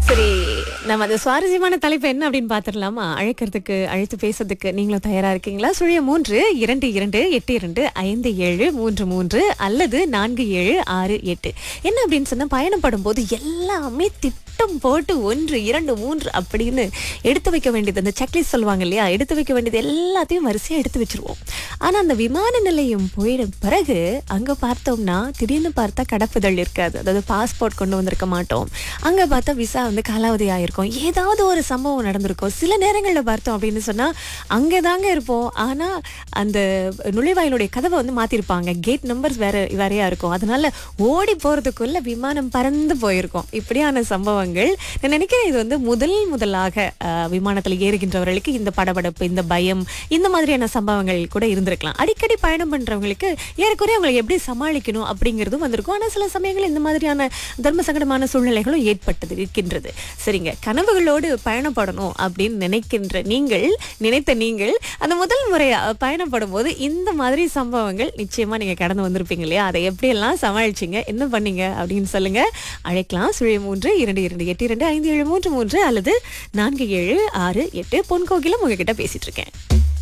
சரி நம்ம அந்த சுவாரஸ்யமான தலைப்பு என்ன அப்படின்னு பாத்துடலாமா அழைக்கிறதுக்கு அழைத்து பேசுறதுக்கு நீங்களும் தயாரா இருக்கீங்களா சுழிய மூன்று இரண்டு இரண்டு எட்டு இரண்டு ஐந்து ஏழு மூன்று மூன்று அல்லது நான்கு ஏழு ஆறு எட்டு என்ன அப்படின்னு சொன்னா பயணப்படும் போது எல்லாமே திட்டம் போட்டு ஒன்று இரண்டு மூன்று அப்படின்னு எடுத்து வைக்க வேண்டியது அந்த செக்லிஸ்ட் சொல்லுவாங்க இல்லையா எடுத்து வைக்க வேண்டியது எல்லாத்தையும் வரிசையா எடுத்து வச்சிருவோம் ஆனா அந்த விமான நிலையம் போயிட பிறகு அங்க பார்த்தோம்னா திடீர்னு பார்த்தா கடப்புதல் இருக்காது அதாவது பாஸ்போர்ட் கொண்டு வந்திருக்க மாட்டோம் அங்க பார்த்தா விசா வந்து காலாவதி ஆயிருக்கும் ஏதாவது ஒரு சம்பவம் நடந்திருக்கும் சில நேரங்கள்ல பார்த்தோம் அப்படின்னு சொன்னா அங்கதாங்க இருப்போம் ஆனா அந்த நுழைவாயிலுடைய கதவை வந்து மாத்திருப்பாங்க கேட் நம்பர்ஸ் வேற வேறையா இருக்கும் அதனால ஓடி போறதுக்குள்ள விமானம் பறந்து போயிருக்கும் இப்படியான சம்பவங்கள் நான் நினைக்கிறேன் இது வந்து முதல் முதலாக அஹ், விமானத்துல ஏறுகின்றவர்களுக்கு இந்த படபடப்பு இந்த பயம் இந்த மாதிரியான சம்பவங்கள் கூட இருந்திருக்கலாம் அடிக்கடி பயணம் பண்றவங்களுக்கு ஏறக்குறைய அவங்களை எப்படி சமாளிக்கணும் அப்படிங்கிறதும் வந்திருக்கும் ஆனா சில சமயங்கள் இந்த மாதிரியான தர்ம சங்கடமான சூழ்நிலைகளும் ஏற்பட்டது இருக்கின்றது சரிங்க கனவுகளோடு பயணப்படணும் அப்படின்னு நினைக்கின்ற நீங்கள் நினைத்த நீங்கள் அந்த முதல் முறையா பயணப்படும் போது இந்த மாதிரி சம்பவங்கள் நிச்சயமா நீங்க கடந்து வந்திருப்பீங்க இல்லையா அதை எப்படியெல்லாம் சமாளிச்சீங்க என்ன பண்ணீங்க அப்படின்னு சொல்லுங்க அழைக்கலாம் சுழிய மூன்று இரண்டு இரண்டு எட்டு இரண்டு ஐந்து ஏழு மூன்று மூன்று அல்லது நான்கு ஏழு ஆறு எட்டு பொன் கோகிலம் உங்ககிட்ட பேசிட்டு இருக்கேன்